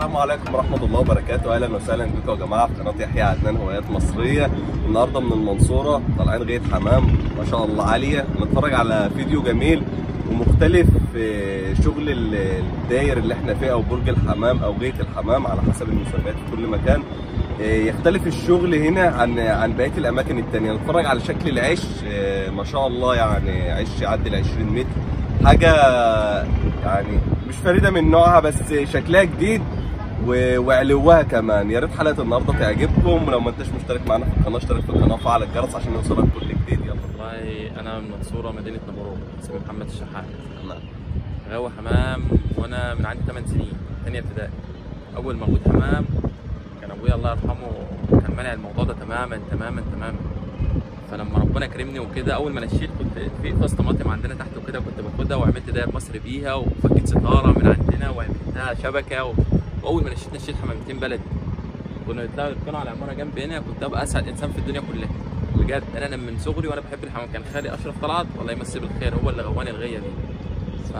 السلام عليكم ورحمة الله وبركاته أهلا وسهلا بكم يا جماعة في قناة يحيى عدنان هوايات مصرية النهاردة من المنصورة طالعين غاية حمام ما شاء الله عالية نتفرج على فيديو جميل ومختلف في شغل ال- الداير اللي احنا فيه أو برج الحمام أو غاية الحمام على حسب المسميات في كل مكان إيه، يختلف الشغل هنا عن عن بقية الأماكن التانية نتفرج على شكل العيش إيه، ما شاء الله يعني عيش يعدي ال 20 متر حاجة يعني مش فريدة من نوعها بس شكلها جديد و- وعلوها كمان يا ريت حلقة النهاردة تعجبكم ولو ما انتش مشترك معانا في القناة اشترك في القناة وفعل الجرس عشان يوصلك كل جديد يلا والله انا من المنصوره مدينه نمرود اسمي محمد الشحات تمام غاوي حمام وانا من عندي 8 سنين ثانيه ابتدائي اول ما كنت حمام كان ابويا الله يرحمه كان مانع الموضوع ده تماما تماما تماما فلما ربنا كرمني وكده اول ما نشيت كنت في قصه طماطم عندنا تحت وكده كنت باخدها وعملت داير مصر بيها وفكيت ستاره من عندنا وعملتها شبكه و... واول ما نشيت نشيت حمامتين بلدي كنا يطلعوا كانوا على عماره جنب هنا كنت ابقى اسعد انسان في الدنيا كلها بجد انا أنا من صغري وانا بحب الحمام كان خالي اشرف طلعت الله يمسيه بالخير هو اللي غواني الغيه دي ف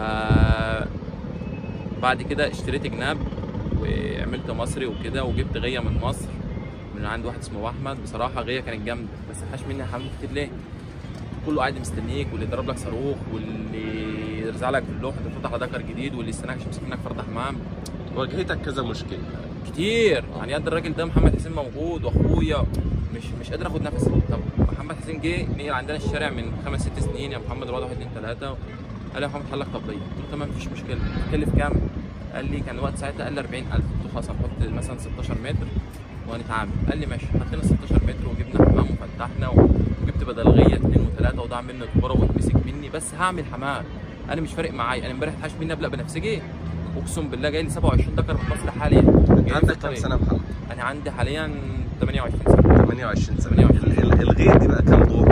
بعد كده اشتريت جناب وعملت مصري وكده وجبت غيه من مصر من عند واحد اسمه احمد بصراحه غيه كانت جامده بس حاش مني حمام كتير ليه كله قاعد مستنيك واللي ضرب لك صاروخ واللي يرزع لك في اللوح تفتح على ذكر جديد واللي يستناك عشان يمسك منك فرد حمام واجهتك كذا مشكلة كتير يعني قد الراجل ده محمد حسين موجود واخويا مش مش قادر اخد نفسي طب محمد حسين جه نقل عندنا الشارع من خمس ست سنين يا محمد رواد واحد اتنين تلاته قال لي يا محمد حلك طبليه قلت له تمام مفيش مشكله تكلف كام؟ قال لي كان وقت ساعتها قال لي 40000 قلت له خلاص هنحط مثلا 16 متر وهنتعامل قال لي ماشي حطينا 16 متر وجبنا حمام وفتحنا وجبت بدل غيه اثنين وثلاثه وضاع مني الكوره واتمسك مني بس هعمل حمام انا مش فارق معايا انا امبارح اتحاش مني ابلق بنفسجي اقسم بالله جاي لي 27 ذكر في مصر حاليا انت جاي لي في عندك كام الطريق. سنة يا محمد؟ انا عندي حاليا 28 سنه 28 سنة 28. ال- ال- الغية دي بقى كام دور؟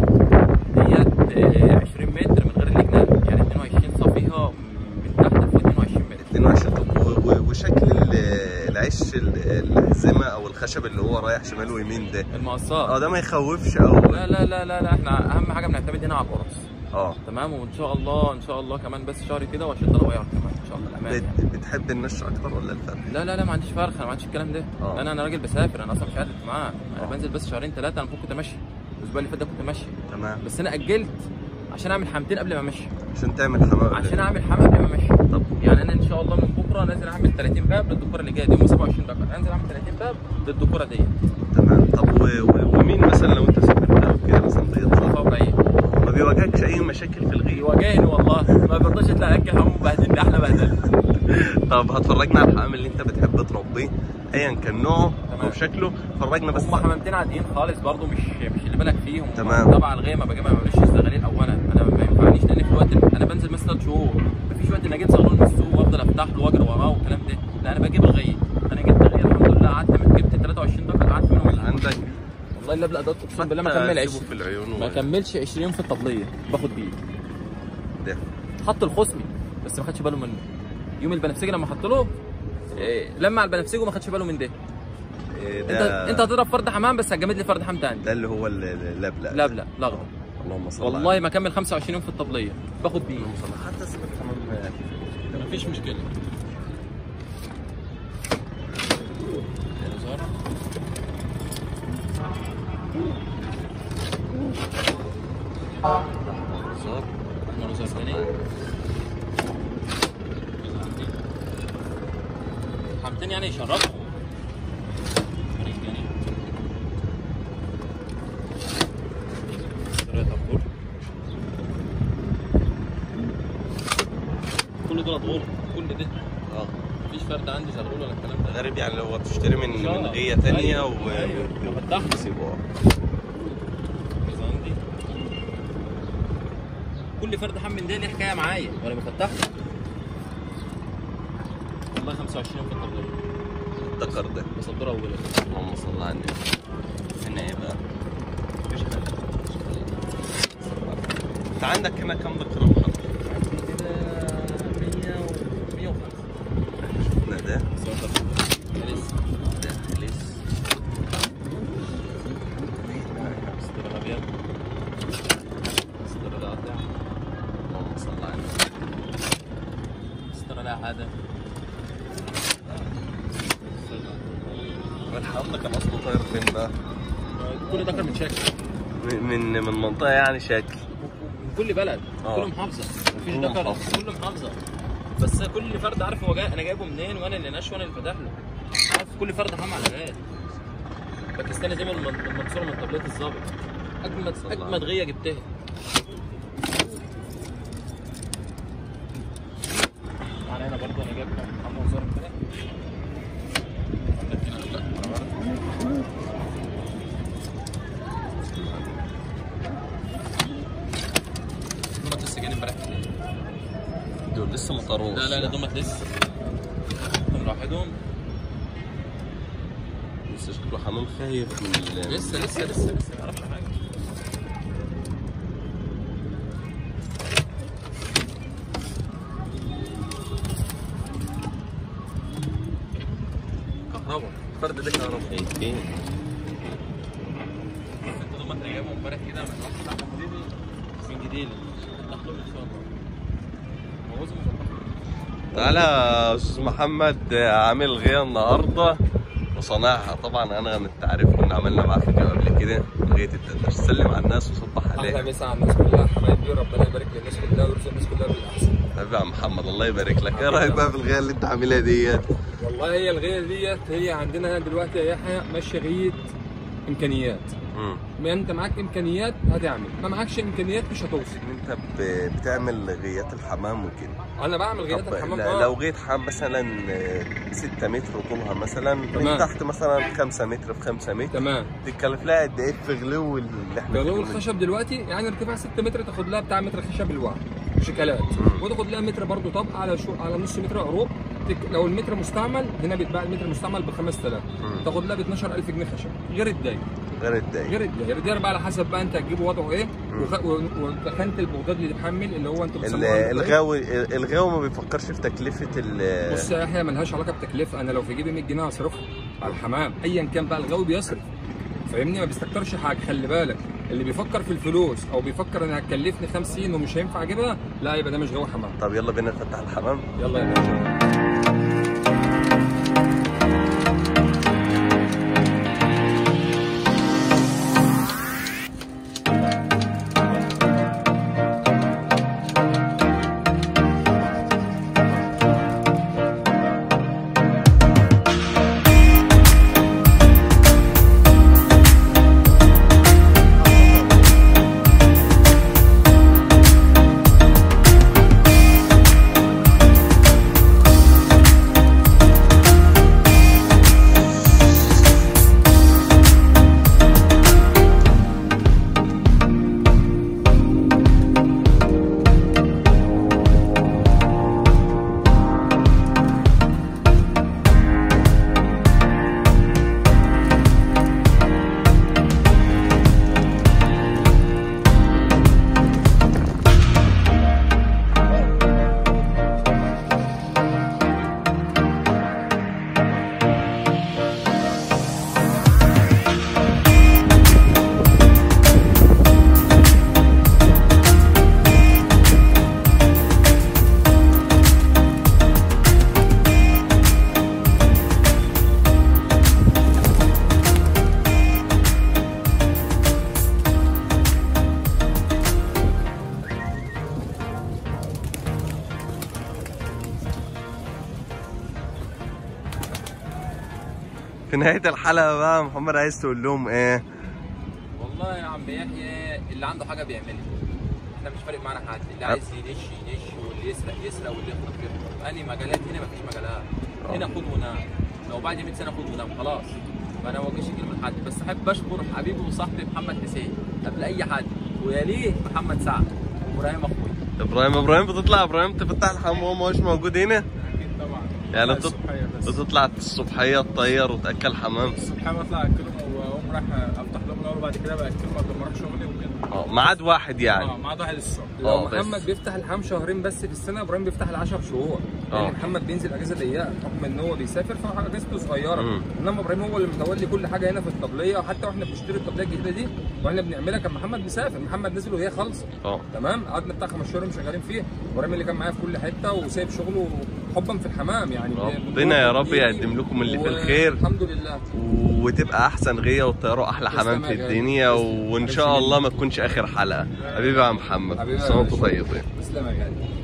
ديت آه، 20 متر من غير الجناب يعني 22 صافيها من تحت فوق 22 متر 22 طب و- و- وشكل ال- العيش ال- الحزمة أو الخشب اللي هو رايح شمال ويمين ده اه المقصات ده ما يخوفش أو لا لا لا لا لا احنا اهم حاجه بنعتمد هنا على القرص اه تمام وان شاء الله ان شاء الله كمان بس شهر كده واشد الغيار كمان ان شاء الله الامان يعني. بت- بتحب النش أكتر ولا الفرخ؟ لا لا لا ما عنديش فرخ انا ما عنديش الكلام ده آه. انا انا راجل بسافر انا اصلا مش قاعد معاه انا آه. بنزل بس شهرين ثلاثه انا المفروض كنت ماشي الاسبوع اللي فات ده كنت ماشي تمام بس انا اجلت عشان اعمل حمامتين قبل ما امشي عشان تعمل حمام عشان اعمل حمام قبل ما امشي طب يعني انا ان شاء الله من بكره نازل اعمل 30 باب للدكوره اللي جايه دي هم 27 دكر انزل اعمل 30 باب للدكوره دي تمام طب و... و... ومين مثلا لو انت سافرت او كده مثلا بيطلع فوق ايه ما بيواجهكش اي مشاكل في الغيب يواجهني والله ما برضاش تلاقي اكل حمام مبهدلني احلى بهدله طب هتفرجنا على الحمام اللي انت بتحب تربيه ايا كان نوعه تمام. او شكله فرجنا بس هم حمامتين عاديين خالص برضو مش مش اللي بالك فيهم تمام. طبعا الغيمه بجيبها ما بعملش استغلال اولا انا ما ينفعنيش لان في الوقت انا بنزل مثلا ثلاث شهور مفيش وقت اني اجيب صغنون من السوق وافضل افتح له واجري وراه والكلام ده لا انا بجيب الغيه انا جبت غيه الحمد لله قعدت من جبت 23 دقيقه قعدت منهم عندك والله اللي ابلق ده اقسم بالله ما كمل 20 سيبه في العيون ما و- كملش 20 في الطبليه باخد بيه ده حط الخصمي بس ما خدش باله منه يوم البنفسجي لما حط له إيه، لما على البنفسجي وما خدش باله من ده إيه انت ده انت هتضرب فرد حمام بس هتجمد لي فرد حمام تاني ده اللي هو ال- ال- اللبلة لا لا لا اللهم صل والله ما كمل 25 يوم في الطبليه باخد بيه اللهم صل حتى سيبك حمام مفيش مشكله زار. مرة ثانية حمتين يعني يشرفوا كل دول غور كل ده اه مفيش فرد عندي زغلول ولا الكلام ده غريب يعني لو تشتري من من آه. غية تانية أيوة. و أيوة. وفتحها. وتسيبه كذا عندي كل فرد حم من ده ليه حكايه معايا وانا بفتحه والله 25 يوم في الطبليه الدكر ده بصدرها اولا اللهم صل على النبي هنا ايه بقى مفيش حاجه انت عندك هنا كام ذكر يا محمد؟ عندي كده 100 و 105 شفنا ده لسه ده لسه مستر الابيض مستر القاطع اللهم صل على النبي مستر لا هذا الحمام ده كان اصله طاير فين بقى؟ كل ده كان متشكل من من من منطقه يعني شكل من كل بلد آه. كل محافظه مفيش كل ده كرم محافظة. كل محافظه بس كل فرد عارف هو جاي انا جايبه منين وانا اللي ناشئ وانا اللي فاتح له عارف كل فرد حمى على غير باكستاني زي ما الم- المنصوره من طبليه الظابط اجمد صلى الله اجمد غيه جبتها معانا هنا برضه انا جايب محمد وزاره امبارح عندك هنا لا، دول لسه جايين امبارح بالليل. دول لسه ما طاروش لا لا لا دول لسه هم لوحدهم لسه شكله حمام خايف من ال- لسه لسه لسه لسه ما يعرفش حاجه كهرباء الفرد ده كهرباء خايفين انت لما انت جايبهم امبارح كده من واحد صاحبي حبيبي من جديد تحتهم ان شاء الله موزهم تعالى يا استاذ محمد عامل غيه النهارده وصنعها طبعا انا انت عارف كنا عملنا معاه فيديو قبل كده غيه الدندش سلم على الناس وصبح احلى عليها مسا على الناس كلها حبايبي ربنا يبارك للناس كلها ويرزق الناس كلها بالاحسن حبيبي يا عم محمد الله يبارك لك ايه رايك بقى في الغيه اللي انت عاملها ديت والله هي الغيه ديت هي عندنا هنا دلوقتي يا يحيى ماشيه غيه امكانيات مم. ما انت معاك امكانيات هتعمل ما معكش امكانيات مش هتوصل انت ب- بتعمل غيات الحمام وكده انا بعمل غيات طب الحمام ل- اه لو غيت حمام مثلا 6 متر طولها مثلا من تمام. تحت مثلا 5 متر في 5 متر تمام تتكلف لها قد ايه في غلو اللي احنا غلو فيه؟ الخشب دلوقتي يعني ارتفاع 6 متر تاخد لها بتاع متر خشب الواحد شكلات مم. وتاخد لها متر برضو طبق على شو على نص متر عروق تك... لو المتر مستعمل هنا بيتباع المتر المستعمل ب 5000 مم. تاخد لها ب 12000 جنيه خشب غير الدايم غير الدايق غير الداير الداير بقى على حسب بقى انت هتجيبه وضعه ايه وخ- و- وخانه البغداد اللي تتحمل اللي هو انت ال- بتسموها الغاوي الغاوي ما بيفكرش في تكلفه ال بص يا يحيى ملهاش علاقه بتكلفه انا لو في جيبي 100 جنيه هصرفها على الحمام ايا كان بقى الغاوي بيصرف فاهمني ما بيستكترش حاجه خلي بالك اللي بيفكر في الفلوس او بيفكر انها هتكلفني 50 ومش هينفع اجيبها لا يبقى ده مش غاوي حمام طب يلا بينا نفتح الحمام يلا يا باشا في نهايه الحلقه بقى محمد عايز تقول لهم ايه والله يا عم يحيى اللي عنده حاجه بيعملها احنا مش فارق معانا حد اللي عايز يدش يدش واللي يسرق يسرق واللي يخطف يخطف انهي مجالات هنا مفيش مجالات هنا خد ونام لو بعد 100 سنه خد ونام خلاص ما انا وجهش كلمه لحد بس احب اشكر حبيبي وصاحبي محمد حسين قبل اي حد ويليه محمد سعد وابراهيم اخوي ابراهيم ابراهيم بتطلع ابراهيم تفتح الحمام وهو مش موجود هنا اكيد طبعا يعني بتط... بتطلع الصبحيه تطير وتاكل حمام الصبح بطلع اكلهم واقوم رايح افتح لهم الاول وبعد كده باكلهم قبل ما اروح شغلي وكده اه ميعاد واحد يعني اه مع واحد الصبح لو اه، بس. محمد بيفتح الحمام شهرين بس في السنه ابراهيم بيفتح ال 10 شهور اه. لان محمد بينزل اجازه ضيقه بحكم ان هو بيسافر فاجازته صغيره مم. انما ابراهيم هو اللي متولي كل حاجه هنا في الطبليه وحتى واحنا بنشتري الطبليه الجديده دي واحنا بنعملها كان محمد مسافر محمد نزل وهي خالصه اه تمام قعدنا بتاع خمس شهور شغالين فيه ابراهيم اللي كان معايا في كل حته وسايب شغله حبا في الحمام يعني ربنا يا رب يقدم لكم اللي في الخير. الحمد لله وتبقى احسن غيه وتطيروا احلى تسلم حمام يا في غالي. الدنيا وان شاء الله ما تكونش اخر حلقه حبيبي يا محمد حبيبي يا كل سنه وانتم باشا. طيبين تسلم يا غالي